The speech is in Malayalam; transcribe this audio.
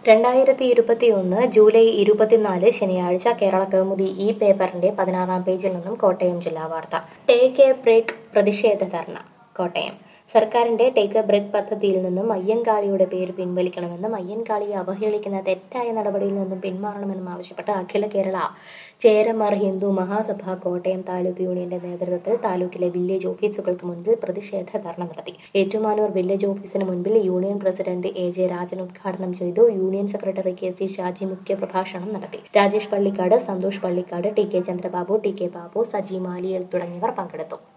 രണ്ടായിരത്തി ഇരുപത്തിയൊന്ന് ജൂലൈ ഇരുപത്തിനാല് ശനിയാഴ്ച കേരള കൗമുദി ഈ പേപ്പറിന്റെ പതിനാറാം പേജിൽ നിന്നും കോട്ടയം ജില്ലാ വാർത്ത ടേക്ക് എ ബ്രേക്ക് പ്രതിഷേധ ധർണ കോട്ടയം സർക്കാരിന്റെ ടേക്ക് എ ബ്രേക്ക് പദ്ധതിയിൽ നിന്നും അയ്യൻകാളിയുടെ പേര് പിൻവലിക്കണമെന്നും അയ്യൻകാളിയെ അവഹേളിക്കുന്ന തെറ്റായ നടപടിയിൽ നിന്നും പിന്മാറണമെന്നും ആവശ്യപ്പെട്ട് അഖില കേരള ചേരമാർ ഹിന്ദു മഹാസഭ കോട്ടയം താലൂക്ക് യൂണിയന്റെ നേതൃത്വത്തിൽ താലൂക്കിലെ വില്ലേജ് ഓഫീസുകൾക്ക് മുൻപിൽ പ്രതിഷേധ ധർണ നടത്തി ഏറ്റുമാനൂർ വില്ലേജ് ഓഫീസിന് മുൻപിൽ union president A J Rajan ഉദ്ഘാടനം ചെയ്തു union secretary K C Shaji മുഖ്യ പ്രഭാഷണം നടത്തി Rajesh Pallikkad Santhosh Pallikkad T K Chandrababu T K Babu Saji Maliyal തുടങ്ങിയവർ പങ്കെടുത്തു